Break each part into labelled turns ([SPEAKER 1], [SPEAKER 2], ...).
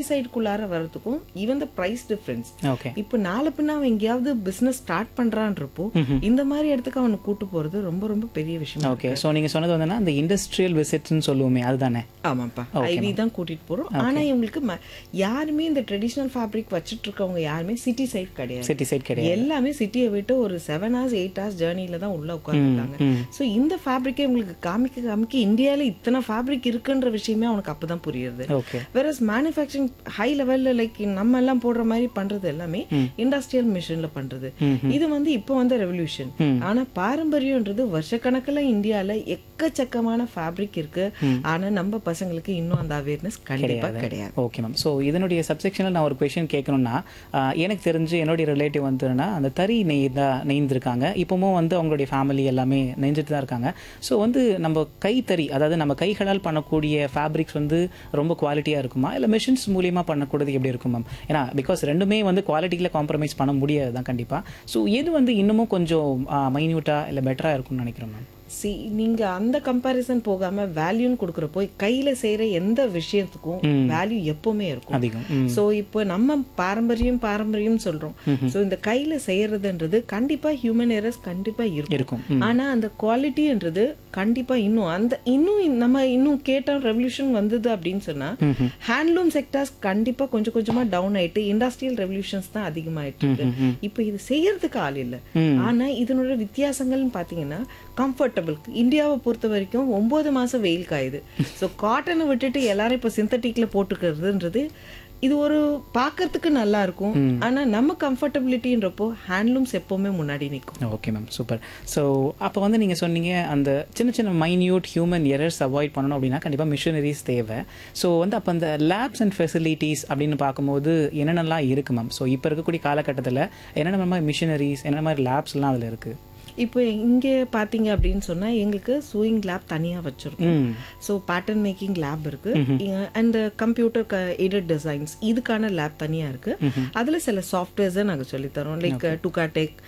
[SPEAKER 1] சைடுக்குள்ளார வர்றதுக்கும் even the price difference
[SPEAKER 2] okay
[SPEAKER 1] இப்போ நாளை பின்ன அவன் எங்கேயாவது பிசினஸ் ஸ்டார்ட் பண்றான்றப்போ இந்த மாதிரி இடத்துக்கு அவனை கூட்டு போறது ரொம்ப ரொம்ப பெரிய விஷயம்
[SPEAKER 2] ஓகே ஸோ நீங்கள் சொன்னது வந்துன்னா அந்த இண்டஸ்ட்ரியல் விசிட்ஸ்னு சொல்லுவோமே அதுதானே
[SPEAKER 1] ஆமாப்பா ஐவி தான் கூட்டிட்டு போறோம் ஆனா இவங்களுக்கு ம- யாருமே இந்த ட்ரெடிஷ்னல் ஃபேப்ரிக் வச்சிட்டு இருக்கவங்க யாருமே சிட்டி சைட் கிடையாது
[SPEAKER 2] சிட்டி சைட் கிடையாது
[SPEAKER 1] எல்லாமே சிட்டியை விட்டு ஒரு செவன் ஹவர்ஸ் எயிட் ஹவர்ஸ் ஜேர்னில தான் உள்ள உட்காந்துருக்காங்க ஸோ இந்த ஃபேப்ரிக்கே உங்களுக்கு காமிக்க காமிக்க இந்தியால இத்தனை ஃபேப்ரிக் இருக்குன்ற விஷயமே அவனுக்கு அப்பதான் புரியுது
[SPEAKER 2] ஓகே
[SPEAKER 1] வேறஸ் மேனுஃபேக்சரிங் ஹை லெவல்ல லைக் நம்ம எல்லாம் போடுற மாதிரி பண்றது எல்லாமே இண்டஸ்ட்ரியல் மிஷின்ல பண்றது இது வந்து இப்போ வந்த ரெவல்யூஷன் ஆனா பாரம்பரியம்ன்றது வருஷக்கணக்குல இந்தியால எக்கச்சக்கமான ஃபேப்ரிக் இருக்கு ஆனா நம்ம பசங்களுக்கு இன்னும் அந்த அவேர்னஸ் கண்டிப்பா கிடையாது
[SPEAKER 2] ஓகே மேம் ஸோ இதனுடைய சப்செக்ஷனில் நான் ஒரு கொஷின் கேட்கணும்னா ஆஹ், எனக்கு தெரிஞ்சு என்னுடைய ரிலேட்டிவ் வந்துன்னா அந்த தறி நெய்தா நெய்ந்திருக்காங்க இப்போவும் வந்து அவங்களுடைய ஃபேமிலி எல்லாமே நெஞ்சிட்டு தான் இருக்காங்க ஸோ வந்து நம்ம கைத்தறி அதாவது நம்ம கைகளால் பண்ணக்கூடிய ஃபேப்ரிக்ஸ் வந்து ரொம்ப குவாலிட்டியாக இருக்குமா இல்லை மிஷின்ஸ் மூலியமாக பண்ணக்கூடியது எப்படி இருக்கும் மேம் ஏன்னா பிகாஸ் ரெண்டுமே வந்து குவாலிட்டியில் காம்ப்ரமைஸ் பண்ண முடியாது தான் கண்டிப்பாக ஸோ எது வந்து இன்னமும் கொஞ்சம் மைன்யூட்டாக இல்லை பெட்டராக இருக்கும்னு நினைக்கிறேன் மேம்
[SPEAKER 1] சி நீங்க அந்த கம்பாரிசன் போகாம வேல்யூன்னு கொடுக்குறப்போ கையில செய்யற எந்த விஷயத்துக்கும் வேல்யூ எப்பவுமே இருக்கும்
[SPEAKER 2] அதிகம் ம்
[SPEAKER 1] சோ இப்போ நம்ம பாரம்பரியம் பாரம்பரியம் சொல்றோம் சோ இந்த கையில செய்யறதுன்றது கண்டிப்பா ஹியூமன் எரர்ஸ் கண்டிப்பா இருக்கும்
[SPEAKER 2] இருக்கும்
[SPEAKER 1] ஆனா அந்த குவாலிட்டின்றது கண்டிப்பா இன்னும் அந்த இன்னும் நம்ம இன்னும் கேட்ட ரெவல்யூஷன் வந்தது அப்படின்னு சொன்னா ஹேண்ட்லூம் செக்டார்ஸ் கண்டிப்பா கொஞ்சம் கொஞ்சமா டவுன் ஆயிட்டு இண்டஸ்ட்ரியல் ரெவல்யூஷன்ஸ் தான் அதிகமாயிட்டு இருக்கு இப்போ இது செய்யறதுக்கு ஆள் இல்ல ஆனா இதனோட வித்தியாசங்கள்னு பாத்தீங்கன்னா கம்ஃபர்டபுள் இந்தியாவை பொறுத்த வரைக்கும் ஒன்பது மாசம் வெயில் காயுது ஸோ காட்டனை விட்டுட்டு எல்லாரும் இப்போ சிந்தட்டிக்ல போட்டுக்கிறதுன்றது இது ஒரு பார்க்கறதுக்கு நல்லா இருக்கும் ஆனா நம்ம கம்ஃபர்டபிலிட்டின்றப்போ ஹேண்ட்லூம்ஸ் எப்பவுமே முன்னாடி நிற்கும்
[SPEAKER 2] ஓகே மேம் சூப்பர் ஸோ அப்போ வந்து நீங்கள் சொன்னீங்க அந்த சின்ன சின்ன மைன்யூட் ஹியூமன் எரர்ஸ் அவாய்ட் பண்ணணும் அப்படின்னா கண்டிப்பாக மிஷினரிஸ் தேவை ஸோ வந்து அப்போ அந்த லேப்ஸ் அண்ட் ஃபெசிலிட்டிஸ் அப்படின்னு பார்க்கும்போது என்னென்னலாம் இருக்குது மேம் ஸோ இப்போ இருக்கக்கூடிய காலகட்டத்தில் என்னென்ன மாதிரி மிஷினரிஸ் என்னென்ன மாதிரி லேப்ஸ்லாம் அதில் இருக்குது
[SPEAKER 1] இப்போ இங்கே பார்த்தீங்க அப்படின்னு சொன்னா எங்களுக்கு சூயிங் லேப் தனியா வச்சிருக்கோம்
[SPEAKER 2] ம்
[SPEAKER 1] ஸோ பேட்டர்ன் மேக்கிங் லேப் இருக்கு அண்ட் கம்ப்யூட்டர் எடிட் டிசைன்ஸ் இதுக்கான லேப் தனியா இருக்கு அதுல சில சாஃப்ட்வேர்ஸை நாங்க சொல்லி தரோம் லைக் டுகாடெக்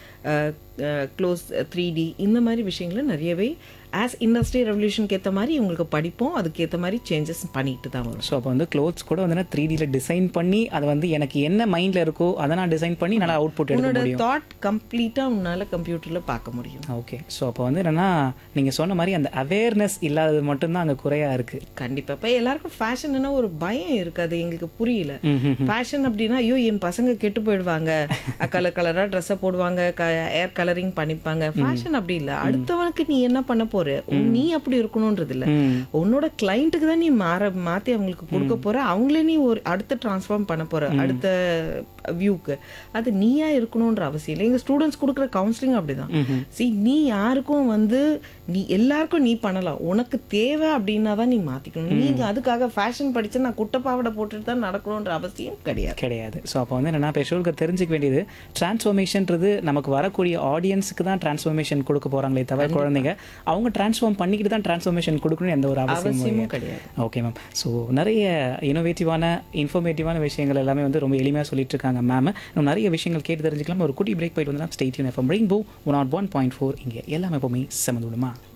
[SPEAKER 1] க்ளோஸ் த்ரீ டி இந்த மாதிரி விஷயங்களை நிறையவே ஆஸ் இண்டஸ்ட்ரி ரெவல்யூஷனுக்கு ஏற்ற மாதிரி உங்களுக்கு படிப்போம் அதுக்கேற்ற மாதிரி சேஞ்சஸ் பண்ணிட்டு தான் வரும்
[SPEAKER 2] ஸோ அப்போ வந்து க்ளோத்ஸ் கூட வந்து த்ரீ டியில் டிசைன் பண்ணி அதை வந்து எனக்கு என்ன மைண்டில் இருக்கோ அதை நான் டிசைன் பண்ணி நல்லா அவுட்புட் எடுக்க
[SPEAKER 1] உன்னோட
[SPEAKER 2] முடியும்
[SPEAKER 1] தாட் கம்ப்ளீட்டா உன்னால கம்ப்யூட்டர்ல பார்க்க முடியும்
[SPEAKER 2] ஓகே ஸோ அப்போ வந்து என்னன்னா நீங்கள் சொன்ன மாதிரி அந்த அவேர்னஸ் இல்லாதது மட்டும்தான் அங்கே குறையாக இருக்குது
[SPEAKER 1] கண்டிப்பா இப்ப எல்லாருக்கும் ஃபேஷன்னா ஒரு பயம் இருக்கு அது எங்களுக்கு புரியல ஃபேஷன் அப்படின்னா ஐயோ என் பசங்க கெட்டு போயிடுவாங்க கலர் கலரா ட்ரெஸ்ஸை போடுவாங்க ஏர் கலரிங் பண்ணிப்பாங்க ஃபேஷன் அப்படி இல்ல அடுத்தவனுக்கு நீ என்ன பண்ண போற உன் நீ அப்படி இருக்கணும்ன்றது இல்ல உன்னோட கிளைண்ட்டுக்கு தான் நீ மாற மாத்தி அவங்களுக்கு கொடுக்க போற அவங்களே நீ ஒரு அடுத்த டிரான்ஸ்ஃபார்ம் பண்ண போற அடுத்த வியூக்கு அது நீயா இருக்கணும்ன்ற அவசியம் இல்லை எங்க ஸ்டூடெண்ட்ஸ் கொடுக்குற கவுன்சிலிங் அப்படிதான் சி நீ யாருக்கும் வந்து நீ எல்லாருக்கும் நீ பண்ணலாம் உனக்கு தேவை அப்படின்னா தான் நீ மாத்திக்கணும் நீங்க அதுக்காக ஃபேஷன் படிச்சு நான் குட்டப்பாவடை போட்டுட்டு தான் நடக்கணும்ன்ற அவசியம் கிடையாது
[SPEAKER 2] கிடையாது ஸோ அப்போ வந்து என்னன்னா பெஷோலுக்கு தெரிஞ்சுக்க வேண்டியது டிரான்ஸ்ஃபார்மேஷன்றது நமக்கு வரக்கூடிய ஆடியன்ஸுக்கு தான் டிரான்ஸ்ஃபார்மேஷன் கொடுக்க போகிறாங்களே தவிர குழந்தைங்க அவங்க டிரான்ஸ்ஃபார்ம் பண்ணிக்கிட்டு தான் டிரான்ஸ்ஃபார்மேஷன் கொடுக்கணும் எந்த ஒரு அவசியமும்
[SPEAKER 1] அவசியமும் கிடையாது
[SPEAKER 2] ஓகே மேம் ஸோ நிறைய இனோவேட்டிவான இன்ஃபர்மேட்டிவான விஷயங்கள் எல்லாமே வந்து ரொம்ப எளிமையாக சொல்லிட்டு இருக்காங்க மேம் நம்ம நிறைய விஷயங்கள் கேட்டு தெரிஞ்சுக்கலாம் ஒரு குட்டி பிரேக் போயிட்டு வந்தா ஸ்டேட் யூன் FM rainbow one nought one point four இங்கே எல்லாமே எப்போவுமே செமந்துடுமா